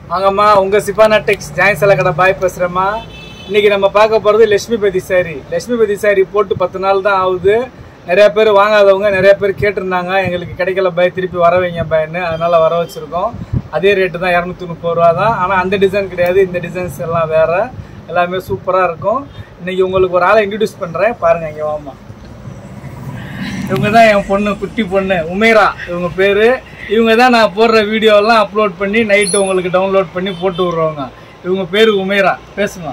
வாங்கம்மா உங்கள் சிபானா டெக்ஸ் ஜாயின் சில கடை பாய் பேசுகிறேம்மா இன்னைக்கு நம்ம பார்க்க போகிறது லட்சுமிபதி சாரி லட்சுமிபதி சாரி போட்டு பத்து நாள் தான் ஆகுது நிறைய பேர் வாங்காதவங்க நிறைய பேர் கேட்டிருந்தாங்க எங்களுக்கு கிடைக்கல பாய் திருப்பி வர வைங்க பாய்ன்னு அதனால வர வச்சுருக்கோம் அதே ரேட்டு தான் இரநூத்தி முப்பது ரூபா தான் ஆனால் அந்த டிசைன் கிடையாது இந்த டிசைன்ஸ் எல்லாம் வேறு எல்லாமே சூப்பராக இருக்கும் இன்னைக்கு உங்களுக்கு ஒரு ஆளை இன்ட்ரடியூஸ் பண்ணுறேன் பாருங்கள் இங்கே வாமா இவங்க தான் என் பொண்ணு குட்டி பொண்ணு உமேரா இவங்க பேர் இவங்க தான் நான் போடுற வீடியோலாம் அப்லோட் பண்ணி நைட்டு உங்களுக்கு டவுன்லோட் பண்ணி போட்டு விட்ருவாங்க இவங்க பேர் உமேரா பேசுமா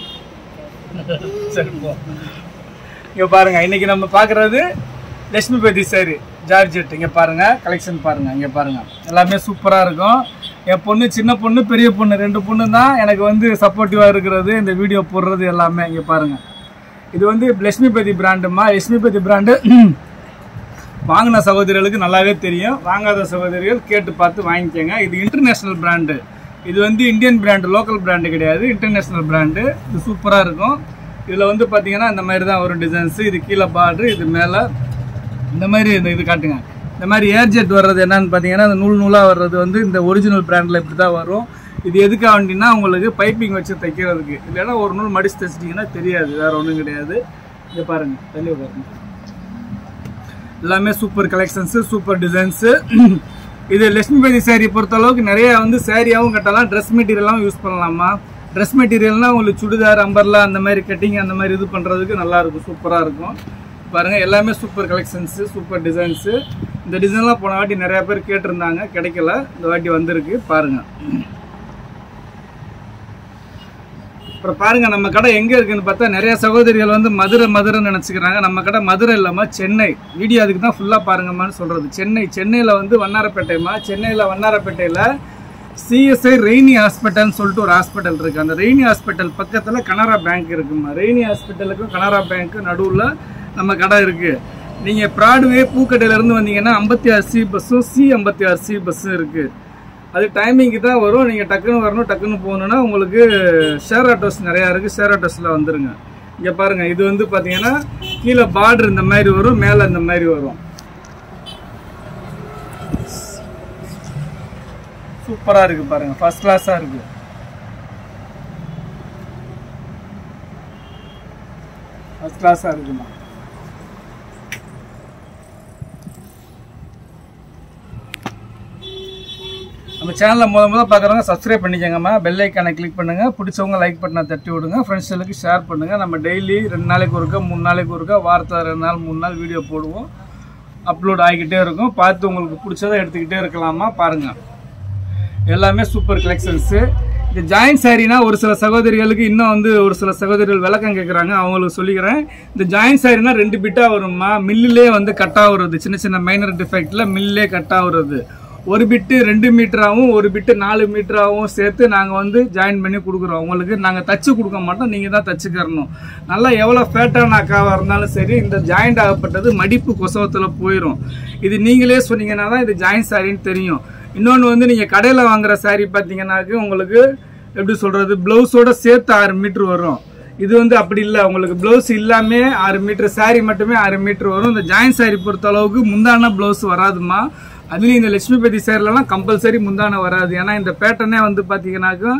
சரி போ இங்கே பாருங்க இன்னைக்கு நம்ம பார்க்குறது லட்சுமிபதி சாரி ஜார்ஜெட் இங்கே பாருங்க கலெக்ஷன் பாருங்க இங்கே பாருங்க எல்லாமே சூப்பராக இருக்கும் என் பொண்ணு சின்ன பொண்ணு பெரிய பொண்ணு ரெண்டு பொண்ணு தான் எனக்கு வந்து சப்போர்ட்டிவாக இருக்கிறது இந்த வீடியோ போடுறது எல்லாமே இங்கே பாருங்க இது வந்து லட்சுமிபதி பிராண்டுமா லட்சுமிபதி பிராண்டு வாங்கின சகோதரிகளுக்கு நல்லாவே தெரியும் வாங்காத சகோதரிகள் கேட்டு பார்த்து வாங்கிக்கோங்க இது இன்டர்நேஷ்னல் பிராண்டு இது வந்து இந்தியன் பிராண்டு லோக்கல் பிராண்டு கிடையாது இன்டர்நேஷ்னல் பிராண்டு இது சூப்பராக இருக்கும் இதில் வந்து பார்த்தீங்கன்னா இந்த மாதிரி தான் வரும் டிசைன்ஸு இது கீழே பார்டரு இது மேலே இந்த மாதிரி இந்த இது காட்டுங்க இந்த மாதிரி ஏர்ஜெட் வர்றது என்னன்னு பார்த்தீங்கன்னா இந்த நூல் நூலாக வர்றது வந்து இந்த ஒரிஜினல் பிராண்டில் இப்படி தான் வரும் இது எதுக்காக வேண்டினா உங்களுக்கு பைப்பிங் வச்சு தைக்கிறதுக்கு இல்லைன்னா ஒரு நூல் மடிச்சு தைச்சிட்டிங்கன்னா தெரியாது வேறு ஒன்றும் கிடையாது இங்கே பாருங்கள் தள்ளி பாருங்க எல்லாமே சூப்பர் கலெக்ஷன்ஸு சூப்பர் டிசைன்ஸு இது லட்சுமிபதி சாரி பொறுத்த அளவுக்கு நிறைய வந்து சாரியாகவும் கட்டலாம் ட்ரெஸ் மெட்டீரியலாகவும் யூஸ் பண்ணலாமா ட்ரெஸ் மெட்டீரியல்னா உங்களுக்கு சுடிதார் அம்பர்லா அந்த மாதிரி கட்டிங் அந்த மாதிரி இது பண்ணுறதுக்கு நல்லா இருக்கும் சூப்பராக இருக்கும் பாருங்க எல்லாமே சூப்பர் கலெக்ஷன்ஸு சூப்பர் டிசைன்ஸு இந்த டிசைன்லாம் போன வாட்டி நிறைய பேர் கேட்டிருந்தாங்க கிடைக்கல இந்த வாட்டி வந்திருக்கு பாருங்கள் அப்புறம் பாருங்க நம்ம கடை எங்க இருக்குன்னு பார்த்தா நிறைய சகோதரிகள் வந்து மதுரை மதுரைன்னு நினைச்சுக்கிறாங்க நம்ம கடை மதுரை இல்லாம சென்னை வீடியோ அதுக்கு தான் ஃபுல்லா பாருங்கம்மான்னு சொல்றது சென்னை சென்னையில வந்து வண்ணாரப்பேட்டைமா சென்னையில வண்ணாரப்பேட்டையில சிஎஸ்ஐ ரெய்னி ஹாஸ்பிட்டல்னு சொல்லிட்டு ஒரு ஹாஸ்பிட்டல் இருக்கு அந்த ரெய்னி ஹாஸ்பிட்டல் பக்கத்துல கனரா பேங்க் இருக்குமா ரெய்னி ஹாஸ்பிட்டலுக்கும் கனரா பேங்க் நடுவுல நம்ம கடை இருக்கு நீங்க ப்ராட்வே பூக்கட்டையில இருந்து வந்தீங்கன்னா ஐம்பத்தி ஆறு சி பஸ்ஸும் சி ஐம்பத்தி ஆறு சி பஸ்ஸும் இருக்கு அது டைமிங்க்கு தான் வரும் நீங்கள் டக்குன்னு வரணும் டக்குன்னு போகணுன்னா உங்களுக்கு ஷேர் ஆட்டோஸ் நிறையா இருக்குது ஷேர் ஆட்டோஸில் வந்துருங்க இங்கே பாருங்கள் இது வந்து பார்த்தீங்கன்னா கீழே பார்டர் இந்த மாதிரி வரும் மேலே இந்த மாதிரி வரும் சூப்பராக இருக்குது பாருங்கள் ஃபர்ஸ்ட் கிளாஸாக இருக்குது ஃபர்ஸ்ட் கிளாஸாக இருக்குமா நம்ம சேனலில் முத முத பார்க்குறவங்க சப்ஸ்கிரைப் பண்ணிக்கோங்கம்மா பெல் ஐக்கானை கிளிக் பண்ணுங்கள் பிடிச்சவங்க லைக் பட்டனை தட்டி விடுங்க ஃப்ரெண்ட்ஸுகளுக்கு ஷேர் பண்ணுங்கள் நம்ம டெய்லி ரெண்டு நாளைக்கு ஒருக்கா மூணு நாளைக்கு ஒருக்கா வாரத்தில் ரெண்டு நாள் மூணு நாள் வீடியோ போடுவோம் அப்லோட் ஆகிக்கிட்டே இருக்கும் பார்த்து உங்களுக்கு பிடிச்சதை எடுத்துக்கிட்டே இருக்கலாமா பாருங்கள் எல்லாமே சூப்பர் கலெக்ஷன்ஸு இந்த ஜாயின்ட் சாரினா ஒரு சில சகோதரிகளுக்கு இன்னும் வந்து ஒரு சில சகோதரிகள் விளக்கம் கேட்குறாங்க அவங்களுக்கு சொல்லிக்கிறேன் இந்த ஜாயின்ட் சாரினா ரெண்டு பிட்டாக வருமா மில்லுலே வந்து கட்டாக வருது சின்ன சின்ன மைனர் டிஃபெக்டில் மில்லே கட்டாக வருது ஒரு பிட்டு ரெண்டு மீட்டராகவும் ஒரு பிட்டு நாலு மீட்டராகவும் சேர்த்து நாங்கள் வந்து ஜாயின் பண்ணி கொடுக்குறோம் உங்களுக்கு நாங்கள் தச்சு கொடுக்க மாட்டோம் நீங்கள் தான் தச்சுக்கறணும் நல்லா எவ்வளோ ஃபேட்டான அக்காவாக இருந்தாலும் சரி இந்த ஜாயிண்ட் ஆகப்பட்டது மடிப்பு கொசவத்தில் போயிடும் இது நீங்களே சொன்னீங்கன்னா தான் இது ஜாயிண்ட் சாரின்னு தெரியும் இன்னொன்று வந்து நீங்கள் கடையில் வாங்குற சாரி பார்த்தீங்கன்னாக்கு உங்களுக்கு எப்படி சொல்கிறது ப்ளவுஸோட சேர்த்து ஆறு மீட்ரு வரும் இது வந்து அப்படி இல்லை உங்களுக்கு ப்ளவுஸ் இல்லாமே ஆறு மீட்டர் சாரி மட்டுமே ஆறு மீட்டர் வரும் இந்த ஜாயிண்ட் சாரி பொறுத்த அளவுக்கு முந்தான ப்ளவுஸ் வராதுமா அதுலேயும் இந்த லட்சுமிபதி சேரலாம் கம்பல்சரி முந்தான வராது ஏன்னா இந்த பேட்டர்னே வந்து பார்த்தீங்கன்னாக்கா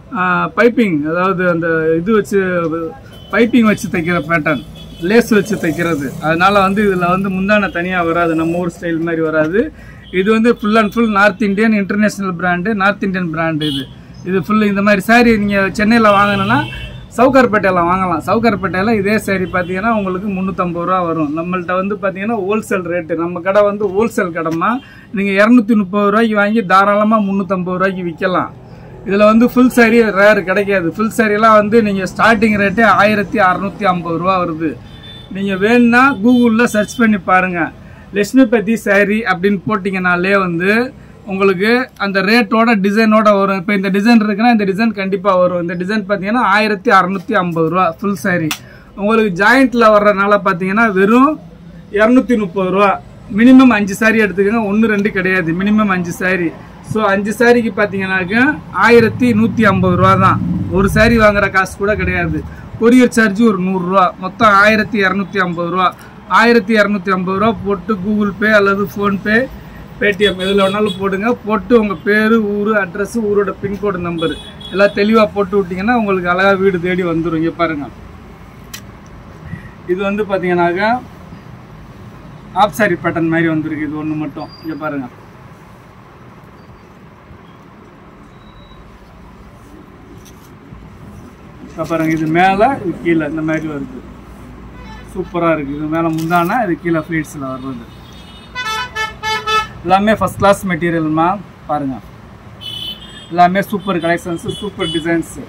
பைப்பிங் அதாவது அந்த இது வச்சு பைப்பிங் வச்சு தைக்கிற பேட்டர்ன் லேஸ் வச்சு தைக்கிறது அதனால வந்து இதில் வந்து முந்தான தனியாக வராது நம்ம ஊர் ஸ்டைல் மாதிரி வராது இது வந்து full and full north Indian international brand north Indian brand இது இது ஃபுல் இந்த மாதிரி சாரி நீங்கள் சென்னையில் வாங்கினோன்னா சவுகார்பேட்டையில் வாங்கலாம் சவுகார்பேட்டையில் இதே சாரி பார்த்தீங்கன்னா உங்களுக்கு முந்நூற்றம்பது ரூபா வரும் நம்மள்ட்ட வந்து பார்த்தீங்கன்னா ஹோல்சேல் ரேட்டு நம்ம கடை வந்து ஹோல்சேல் கடைமா நீங்கள் இரநூத்தி முப்பது ரூபாய்க்கு வாங்கி தாராளமாக முந்நூற்றம்பது ரூபாய்க்கு விற்கலாம் இதில் வந்து ஃபுல் சாரி ரேர் கிடைக்காது ஃபுல் சாரியெல்லாம் வந்து நீங்கள் ஸ்டார்டிங் ரேட்டே ஆயிரத்தி அறநூற்றி ஐம்பது ரூபா வருது நீங்கள் வேணும்னா கூகுளில் சர்ச் பண்ணி பாருங்கள் லட்சுமிபதி சாரி அப்படின்னு போட்டிங்கனாலே வந்து உங்களுக்கு அந்த ரேட்டோட டிசைனோட வரும் இப்போ இந்த டிசைன் இருக்குன்னா இந்த டிசைன் கண்டிப்பாக வரும் இந்த டிசைன் பார்த்தீங்கன்னா ஆயிரத்தி அறநூற்றி ஐம்பது ரூபா ஃபுல் சாரி உங்களுக்கு ஜாயிண்ட்டில் வர்றதுனால பார்த்தீங்கன்னா வெறும் இரநூத்தி முப்பது ரூபா மினிமம் அஞ்சு சாரி எடுத்துக்கோங்க ஒன்று ரெண்டு கிடையாது மினிமம் அஞ்சு சாரி ஸோ அஞ்சு சாரிக்கு பார்த்தீங்கன்னாக்க ஆயிரத்தி நூற்றி ஐம்பது ரூபா தான் ஒரு சாரி வாங்குற காசு கூட கிடையாது கொரியர் சார்ஜ் ஒரு நூறுரூவா மொத்தம் ஆயிரத்தி இரநூத்தி ஐம்பது ரூபா ஆயிரத்தி இரநூத்தி ஐம்பது ரூபா போட்டு கூகுள் பே அல்லது ஃபோன்பே பேடிஎம் எதில் வேணாலும் போடுங்க போட்டு உங்கள் பேர் ஊர் அட்ரஸ் ஊரோட பின்கோடு நம்பர் எல்லாம் தெளிவாக போட்டு விட்டிங்கன்னா உங்களுக்கு அழகாக வீடு தேடி வந்துடும் இங்கே பாருங்கள் இது வந்து பார்த்தீங்கன்னாக்கா ஆப் சாரி பேட்டர்ன் மாதிரி வந்திருக்கு இது ஒன்று மட்டும் இங்கே பாருங்கள் இப்போ பாருங்க இது மேலே இது கீழே இந்த மாதிரி வருது சூப்பராக இருக்குது இது மேலே முந்தானா இது கீழே ஃப்ளீட்ஸில் வர்றது எல்லாமே ஃபஸ்ட் கிளாஸ் மெட்டீரியல்மா பாருங்கள் எல்லாமே சூப்பர் கலெக்ஷன்ஸு சூப்பர் டிசைன்ஸு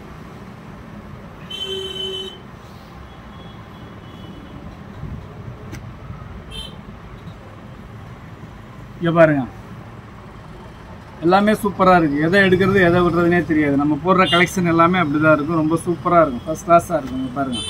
இங்கே பாருங்க எல்லாமே சூப்பராக இருக்குது எதை எடுக்கிறது எதை விடுறதுனே தெரியாது நம்ம போடுற கலெக்ஷன் எல்லாமே அப்படி தான் இருக்கும் ரொம்ப சூப்பராக இருக்கும் ஃபஸ்ட் கிளாஸாக இருக்கும் இங்க பாருங்கள்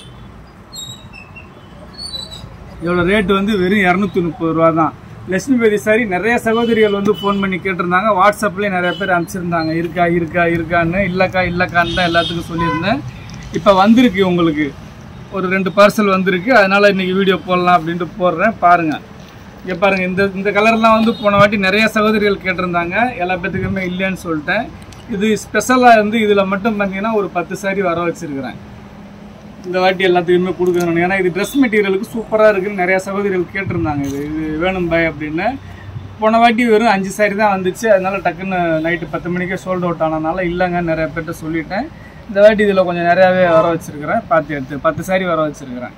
இதோட ரேட்டு வந்து வெறும் இரநூத்தி முப்பது ரூபா தான் லட்சுமிபதி சாரி நிறைய சகோதரிகள் வந்து ஃபோன் பண்ணி கேட்டிருந்தாங்க வாட்ஸ்அப்லேயே நிறைய பேர் அனுப்பிச்சிருந்தாங்க இருக்கா இருக்கா இருக்கான்னு இல்லைக்கா இல்லைக்கான்னு தான் எல்லாத்துக்கும் சொல்லியிருந்தேன் இப்போ வந்திருக்கு உங்களுக்கு ஒரு ரெண்டு பார்சல் வந்திருக்கு அதனால் இன்றைக்கி வீடியோ போடலாம் அப்படின்ட்டு போடுறேன் பாருங்கள் இங்கே பாருங்கள் இந்த இந்த கலர்லாம் வந்து போன வாட்டி நிறைய சகோதரிகள் கேட்டிருந்தாங்க எல்லா பேத்துக்குமே இல்லைன்னு சொல்லிட்டேன் இது ஸ்பெஷலாக வந்து இதில் மட்டும் பார்த்தீங்கன்னா ஒரு பத்து சாரி வர வச்சுருக்கிறேன் இந்த வாட்டி எல்லாத்துக்குமே கொடுக்கணும் ஏன்னா இது ட்ரெஸ் மெட்டீரியலுக்கு சூப்பராக இருக்குன்னு நிறைய சகோதரிகள் கேட்டிருந்தாங்க இது இது வேணும் பாய் அப்படின்னு போன வாட்டி வெறும் அஞ்சு சாரி தான் வந்துச்சு அதனால டக்குன்னு நைட்டு பத்து மணிக்கே சோல்ட் அவுட் ஆனதுனால இல்லைங்க நிறைய பேர்ட்ட சொல்லிட்டேன் இந்த வாட்டி இதில் கொஞ்சம் நிறையாவே வர வச்சுருக்கிறேன் பார்த்து எடுத்து பத்து சாரி வர வச்சுருக்கிறேன்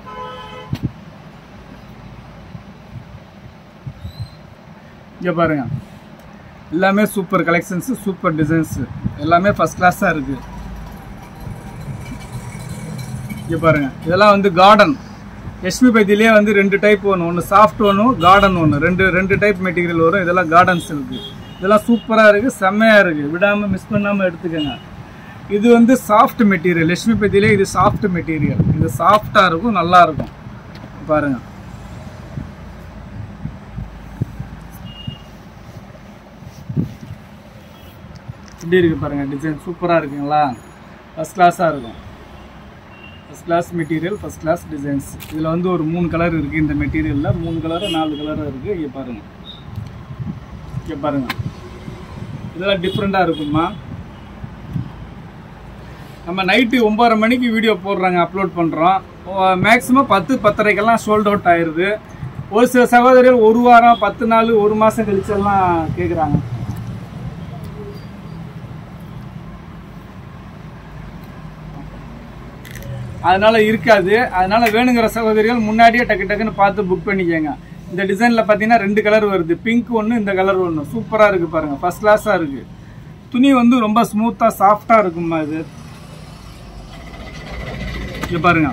இங்கே பாருங்க எல்லாமே சூப்பர் கலெக்ஷன்ஸு சூப்பர் டிசைன்ஸு எல்லாமே ஃபஸ்ட் கிளாஸாக இருக்குது இங்கே பாருங்க இதெல்லாம் வந்து கார்டன் லட்சுமி பைத்திலே வந்து ரெண்டு டைப் ஒன்று ஒன்று சாஃப்ட் ஒன்று கார்டன் ஒன்று ரெண்டு ரெண்டு டைப் மெட்டீரியல் வரும் இதெல்லாம் கார்டன்ஸ் இருக்குது இதெல்லாம் சூப்பராக இருக்குது செம்மையாக இருக்குது விடாமல் மிஸ் பண்ணாமல் எடுத்துக்கோங்க இது வந்து சாஃப்ட் மெட்டீரியல் லட்சுமி பைத்திலே இது சாஃப்ட் மெட்டீரியல் இது சாஃப்டாக இருக்கும் நல்லா இருக்கும் பாருங்க எப்படி இருக்குது பாருங்கள் டிசைன் சூப்பராக இருக்குங்களா ஃபஸ்ட் கிளாஸாக இருக்கும் first class material first class designs இதில் வந்து ஒரு மூணு கலர் இருக்குது இந்த மெட்டீரியலில் மூணு கலரு நாலு கலர் இருக்குது இங்கே பாருங்கள் இங்கே பாருங்கள் இதெல்லாம் டிஃப்ரெண்ட்டாக இருக்குமா நம்ம நைட்டு ஒம்பரை மணிக்கு வீடியோ போடுறாங்க அப்லோட் பண்ணுறோம் மேக்ஸிமம் பத்து பத்தரைக்கெல்லாம் சோல்ட் அவுட் ஆயிடுது ஒரு சில சகோதரர்கள் ஒரு வாரம் பத்து நாள் ஒரு மாதம் கழிச்செல்லாம் கேட்குறாங்க அதனால இருக்காது அதனால வேணுங்கிற சகோதரிகள் முன்னாடியே டக்கு டக்குன்னு பார்த்து புக் பண்ணிக்கோங்க இந்த டிசைனில் பார்த்தீங்கன்னா ரெண்டு கலர் வருது பிங்க் ஒன்று இந்த கலர் ஒன்று சூப்பராக இருக்குது பாருங்கள் ஃபஸ்ட் கிளாஸாக இருக்குது துணி வந்து ரொம்ப ஸ்மூத்தாக சாஃப்டாக இருக்குமா இது இங்கே பாருங்க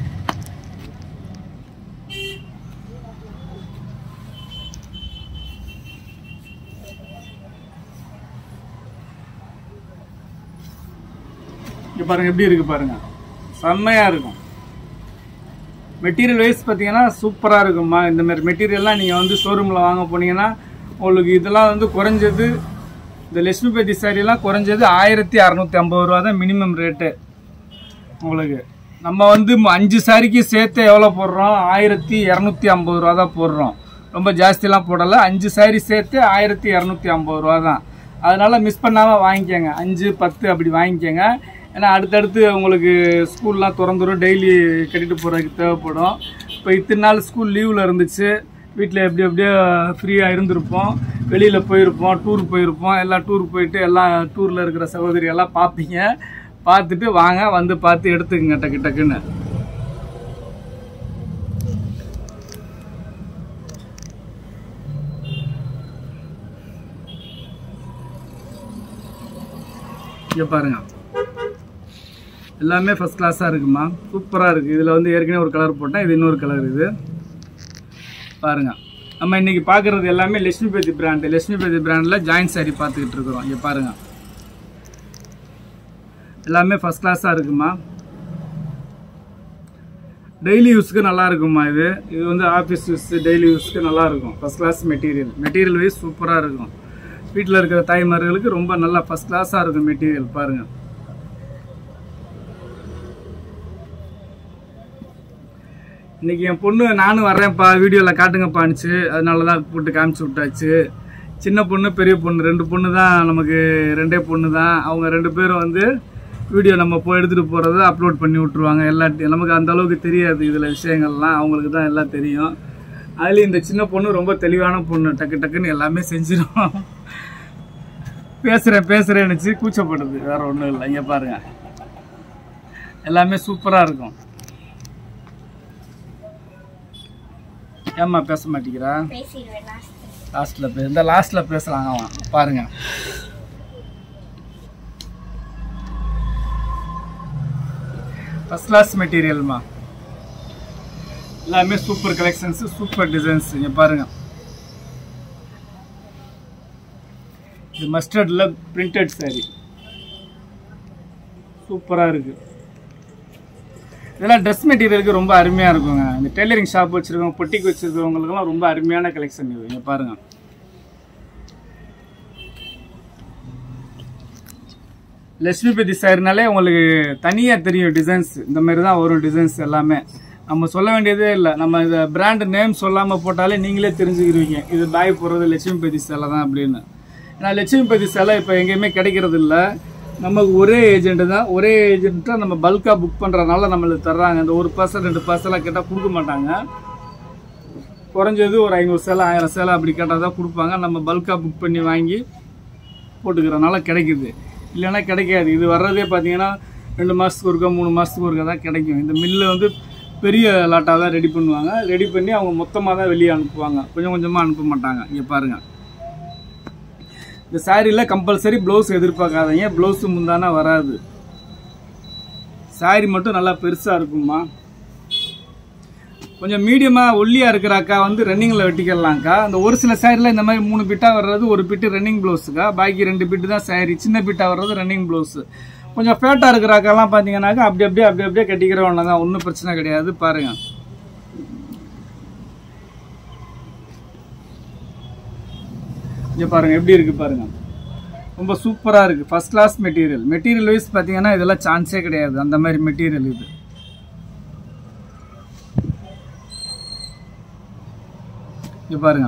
இங்கே பாருங்க எப்படி இருக்கு பாருங்க செம்மையாக இருக்கும் மெட்டீரியல் வைஸ் பார்த்தீங்கன்னா சூப்பராக இருக்கும்மா இந்த மாதிரி மெட்டீரியல்லாம் நீங்கள் வந்து ஷோரூமில் வாங்க போனீங்கன்னா உங்களுக்கு இதெல்லாம் வந்து குறைஞ்சது இந்த லட்சுமி பேத்தி சாரியெல்லாம் குறைஞ்சது ஆயிரத்தி அறநூற்றி ஐம்பது ரூபா தான் மினிமம் ரேட்டு உங்களுக்கு நம்ம வந்து ம- அஞ்சு சாரிக்கு சேர்த்து எவ்வளோ போடுறோம் ஆயிரத்தி இரநூத்தி ஐம்பது ரூபா தான் போடுறோம் ரொம்ப ஜாஸ்திலாம் போடலை அஞ்சு சாரி சேர்த்து ஆயிரத்தி இரநூத்தி ஐம்பது ரூபா தான் அதனால் மிஸ் பண்ணாமல் வாங்கிக்கோங்க அஞ்சு பத்து அப்படி வாங்கிக்கோங்க ஏன்னா அடுத்தடுத்து உங்களுக்கு ஸ்கூல்லாம் திறந்துரும் டெய்லி கட்டிட்டு போகிறதுக்கு தேவைப்படும் இப்போ இத்தனை நாள் ஸ்கூல் லீவில் இருந்துச்சு வீட்டில் எப்படி எப்படியோ ஃப்ரீயாக இருந்திருப்போம் வெளியில் போயிருப்போம் டூர் போயிருப்போம் எல்லாம் டூர் போயிட்டு எல்லாம் டூரில் இருக்கிற சகோதரி எல்லாம் பார்ப்பீங்க பார்த்துட்டு வாங்க வந்து பார்த்து எடுத்துக்கங்க டக்கு டக்குன்னு இங்கே பாருங்க எல்லாமே ஃபஸ்ட் கிளாஸாக இருக்குமா சூப்பராக இருக்குது இதில் வந்து ஏற்கனவே ஒரு கலர் போட்டேன் இது இன்னொரு கலர் இது பாருங்க நம்ம இன்னைக்கு பார்க்குறது எல்லாமே லட்சுமி பேத்தி பிராண்டு லட்சுமி பேத்தி பிராண்டில் ஜாயின்ட் சாரி பார்த்துக்கிட்டு இருக்கிறோம் இங்கே பாருங்க எல்லாமே ஃபஸ்ட் கிளாஸாக இருக்குமா டெய்லி யூஸ்க்கு நல்லா இருக்குமா இது இது வந்து ஆஃபீஸ் யூஸ் டெய்லி யூஸ்க்கு நல்லா இருக்கும் first class material material wise சூப்பராக இருக்கும் வீட்டில் இருக்கிற தாய்மார்களுக்கு ரொம்ப நல்லா ஃபஸ்ட் கிளாஸாக இருக்கும் மெட்டீரியல் பாருங்கள் இன்னைக்கு என் பொண்ணு நானும் வர்றேன்ப்பா வீடியோவில் காட்டுங்கப்பான்னுச்சு அதனால தான் போட்டு காமிச்சு விட்டாச்சு சின்ன பொண்ணு பெரிய பொண்ணு ரெண்டு பொண்ணு தான் நமக்கு ரெண்டே பொண்ணு தான் அவங்க ரெண்டு பேரும் வந்து வீடியோ நம்ம போய் எடுத்துகிட்டு போகிறத அப்லோட் பண்ணி விட்ருவாங்க எல்லா நமக்கு அந்த அளவுக்கு தெரியாது இதில் விஷயங்கள்லாம் அவங்களுக்கு தான் எல்லாம் தெரியும் அதுலேயும் இந்த சின்ன பொண்ணு ரொம்ப தெளிவான பொண்ணு டக்கு டக்குன்னு எல்லாமே செஞ்சிடும் பேசுகிறேன் பேசுகிறேன்னுச்சு கூச்சப்படுது வேற ஒன்றும் இல்லை இங்கே பாருங்க எல்லாமே சூப்பராக இருக்கும் ஏம்மா பேச மாட்டேங்கிறா பேசிடுவேன் லாஸ்ட் லாஸ்ட்ல பே இந்த லாஸ்ட்ல பேசலாங்க அவன் பாருங்க ஃபர்ஸ்ட் கிளாஸ் மெட்டீரியல்மா எல்லாமே சூப்பர் கலெக்ஷன்ஸ் சூப்பர் டிசைன்ஸ் இங்க பாருங்க இது மஸ்டர்ட்ல பிரிண்டட் saree சூப்பரா இருக்கு இதெல்லாம் ட்ரெஸ் மெட்டீரியலுக்கு ரொம்ப அருமையாக இருக்குங்க இந்த டெய்லரிங் ஷாப் வச்சுருக்கவங்க பொட்டிக்கு வச்சுருக்கவங்களுக்குலாம் ரொம்ப அருமையான கலெக்ஷன் இது இங்கே பாருங்கள் லட்சுமிபதி சாரினாலே உங்களுக்கு தனியாக தெரியும் டிசைன்ஸ் இந்த மாதிரி தான் வரும் டிசைன்ஸ் எல்லாமே நம்ம சொல்ல வேண்டியதே இல்லை நம்ம இந்த பிராண்ட் நேம் சொல்லாமல் போட்டாலே நீங்களே தெரிஞ்சுக்கிருவீங்க இது பாய் போடுறது லட்சுமிபதி சேலை தான் அப்படின்னு ஏன்னா லட்சுமிபதி சேலை இப்போ எங்கேயுமே கிடைக்கிறது இல்லை நமக்கு ஒரே ஏஜென்ட் தான் ஒரே ஏஜென்ட்டாக நம்ம பல்காக புக் பண்ணுறதுனால நம்மளுக்கு தர்றாங்க இந்த ஒரு பார்சல் ரெண்டு பார்சலாக கேட்டால் கொடுக்க மாட்டாங்க குறைஞ்சது ஒரு ஐநூறு சேலை ஆயிரம் சேலை அப்படி கேட்டால் தான் கொடுப்பாங்க நம்ம பல்காக புக் பண்ணி வாங்கி போட்டுக்கிறனால கிடைக்குது இல்லைன்னா கிடைக்காது இது வர்றதே பார்த்தீங்கன்னா ரெண்டு மாதத்துக்கு ஒருக்கா மூணு மாதத்துக்கு ஒருக்கா தான் கிடைக்கும் இந்த மில்லு வந்து பெரிய லாட்டாக தான் ரெடி பண்ணுவாங்க ரெடி பண்ணி அவங்க மொத்தமாக தான் வெளியே அனுப்புவாங்க கொஞ்சம் கொஞ்சமாக அனுப்ப மாட்டாங்க இங்கே பாருங்கள் இந்த சாரியில் கம்பல்சரி ப்ளவுஸ் எதிர்பார்க்காதீங்க ப்ளவுஸு முந்தானா வராது சாரி மட்டும் நல்லா பெருசாக இருக்கும்மா கொஞ்சம் மீடியமாக ஒல்லியாக இருக்கிற அக்கா வந்து ரன்னிங்கில் வெட்டிக்கலாம்க்கா அந்த ஒரு சில சாரியில் இந்த மாதிரி மூணு பிட்டாக வர்றது ஒரு பிட்டு ரன்னிங் ப்ளவுஸுக்கா பாக்கி ரெண்டு பிட்டு தான் சாரி சின்ன பிட்டாக வர்றது ரன்னிங் ப்ளவுஸு கொஞ்சம் ஃபேட்டாக இருக்கிற அக்காலாம் பார்த்தீங்கன்னாக்கா அப்படி அப்படியே அப்படி அப்படியே கட்டிக்கிற ஒன்று தான் ஒன்றும் பிரச்சனை கிடையாது பாருங்கள் இங்கே பாருங்கள் எப்படி இருக்குது பாருங்கள் ரொம்ப சூப்பராக இருக்குது first class material material wise பார்த்தீங்கன்னா இதெல்லாம் சான்ஸே கிடையாது அந்த மாதிரி மெட்டீரியல் இது இங்க பாருங்க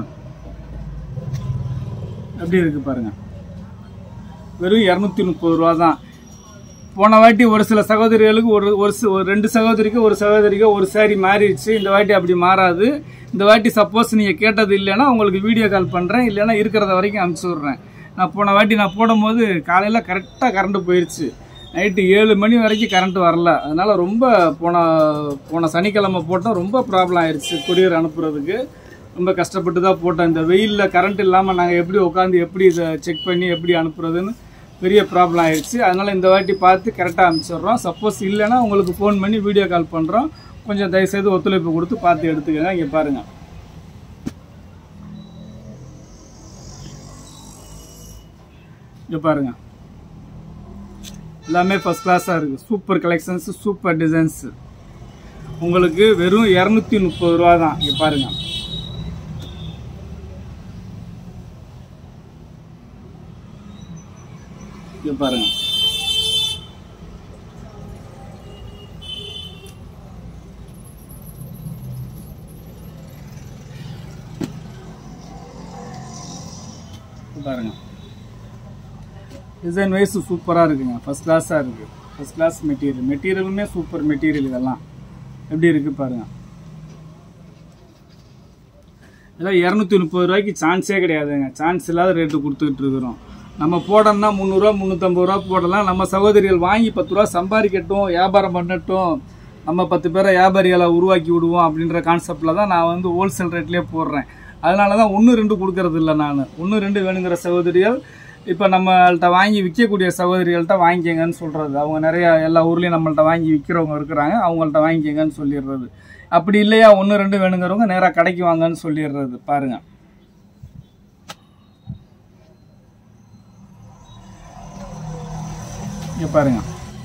எப்படி இருக்கு பாருங்க வெறும் இரநூத்தி முப்பது ரூபா தான் போன வாட்டி ஒரு சில சகோதரிகளுக்கு ஒரு ஒரு சி- ஒரு ரெண்டு சகோதரிக்கு ஒரு சகோதரிக்கு ஒரு saree மாறிடுச்சு இந்த வாட்டி அப்படி மாறாது இந்த வாட்டி சப்போஸ் நீங்கள் கேட்டது இல்லைன்னா உங்களுக்கு வீடியோ கால் பண்ணுறேன் இல்லைன்னா இருக்கிறத வரைக்கும் அனுப்பிச்சி விட்றேன் நான் போன வாட்டி நான் போடும்போது காலையில் கரெக்டாக கரண்ட் போயிடுச்சு நைட்டு ஏழு மணி வரைக்கும் கரண்ட் வரல அதனால ரொம்ப போன போன சனிக்கிழமை போட்டால் ரொம்ப ப்ராப்ளம் ஆயிடுச்சு கொரியர் அனுப்புறதுக்கு ரொம்ப கஷ்டப்பட்டு தான் போட்டோம் இந்த வெயிலில் கரண்ட் இல்லாமல் நாங்கள் எப்படி உட்காந்து எப்படி இதை செக் பண்ணி எப்படி அனுப்புறதுன்னு பெரிய ப்ராப்ளம் ஆயிடுச்சு அதனால இந்த வாட்டி பார்த்து கரெக்டாக அனுப்பிச்சிடுறோம் சப்போஸ் இல்லைன்னா உங்களுக்கு ஃபோன் பண்ணி வீடியோ கால் பண்ணுறோம் கொஞ்சம் தயவுசெய்து ஒத்துழைப்பு கொடுத்து பார்த்து எடுத்துக்கங்க இங்கே பாருங்கள் இங்கே பாருங்க எல்லாமே ஃபர்ஸ்ட் கிளாஸாக இருக்குது சூப்பர் கலெக்ஷன்ஸ் சூப்பர் டிசைன்ஸ் உங்களுக்கு வெறும் இரநூத்தி முப்பது ரூபா தான் இங்கே பாருங்க இங்கே பாருங்க இங்க பாருங்க டிசைன் வைஸ் சூப்பராக இருக்குங்க ஃபர்ஸ்ட் கிளாஸாக இருக்குது ஃபர்ஸ்ட் கிளாஸ் மெட்டீரியல் மெட்டீரியலுமே சூப்பர் மெட்டீரியல் இதெல்லாம் எப்படி இருக்குது பாருங்க இதெல்லாம் இரநூத்தி முப்பது ரூபாய்க்கு சான்ஸே கிடையாதுங்க சான்ஸ் இல்லாத ரேட்டு கொடுத்துக்கிட்டு இருக்கிறோம் நம்ம போடணும்னா முந்நூறுரூவா முந்நூற்றம்பது ரூபா போடலாம் நம்ம சகோதரிகள் வாங்கி பத்து ரூபா சம்பாதிக்கட்டும் வியாபாரம் பண்ணட்டும் நம்ம பத்து பேரை வியாபாரிகளை உருவாக்கி விடுவோம் அப்படின்ற கான்செப்டில் தான் நான் வந்து ஹோல்சேல் ரேட்லேயே போடுறேன் அதனால தான் ஒன்று ரெண்டு கொடுக்கறது இல்லை நான் ஒன்று ரெண்டு வேணுங்கிற சகோதரிகள் இப்போ நம்மள்ட்ட வாங்கி விற்கக்கூடிய சகோதரிகள்கிட்ட வாங்கிக்கங்கன்னு சொல்கிறது அவங்க நிறைய எல்லா ஊர்லேயும் நம்மள்ட்ட வாங்கி விற்கிறவங்க இருக்கிறாங்க அவங்கள்ட்ட வாங்கிக்கங்கன்னு சொல்லிடுறது அப்படி இல்லையா ஒன்று ரெண்டு வேணுங்கிறவங்க நேராக கடைக்கு வாங்கன்னு சொல்லிடுறது பாருங்க இங்க பாருங்க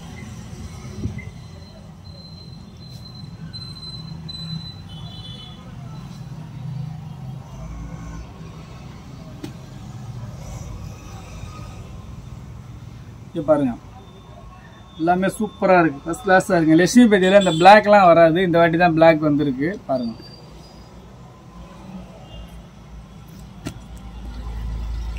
இங்க பாருங்க எல்லாமே சூப்பராக இருக்குது ஃபஸ்ட் கிளாஸாக இருக்குங்க லட்சுமி பேதியில் இந்த பிளாக்லாம் வராது இந்த வாட்டி தான் பிளாக் வந்திருக்கு பாருங்க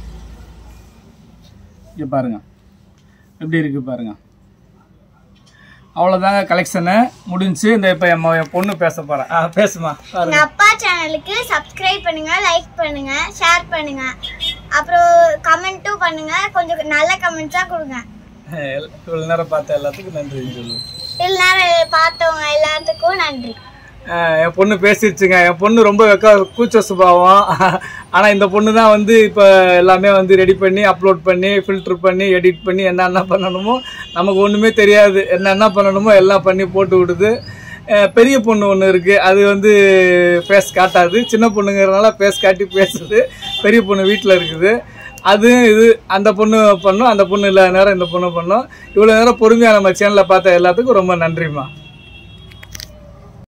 இங்கே பாருங்க எப்படி இருக்கு பாருங்க அவ்வளோதாங்க கலெக்ஷனு முடிஞ்சு இந்த இப்போ என் ம- என் பொண்ணு பேச போகிறேன் ஆ பேசுமா பாருங்க எங்க அப்பா சேனலுக்கு சப்ஸ்கிரைப் பண்ணுங்க லைக் பண்ணுங்க ஷேர் பண்ணுங்க அப்புறம் கமெண்ட்டும் பண்ணுங்க கொஞ்சம் நல்ல கமெண்ட்ஸா கொடுங்க இவ்வளோ நேரம் பார்த்த எல்லாத்துக்கும் நன்றி சொல்லுவோம் இவ்வளவு நேரம் பார்த்தவங்க எல்லாத்துக்கும் நன்றி ஆஹ் என் பொண்ணு பேசிடுச்சுங்க என் பொண்ணு ரொம்ப வெக்க கூச்ச சுபாவம் ஆனால் இந்த பொண்ணு தான் வந்து இப்போ எல்லாமே வந்து ரெடி பண்ணி அப்லோட் பண்ணி ஃபில்டர் பண்ணி எடிட் பண்ணி என்னென்ன பண்ணணுமோ நமக்கு ஒன்றுமே தெரியாது என்னென்ன பண்ணணுமோ எல்லாம் பண்ணி போட்டு விடுது ஆஹ் பெரிய பொண்ணு ஒன்று இருக்குது அது வந்து ஃபேஸ் காட்டாது சின்ன பொண்ணுங்கிறதுனால ஃபேஸ் காட்டி பேசுது பெரிய பொண்ணு வீட்டில் இருக்குது அது இது அந்த பொண்ணு பண்ணும் அந்த பொண்ணு இல்லாத நேரம் இந்த பொண்ணு பண்ணும் இவ்வளோ நேரம் பொறுமையாக நம்ம சேனலை பார்த்த எல்லாத்துக்கும் ரொம்ப நன்றிம்மா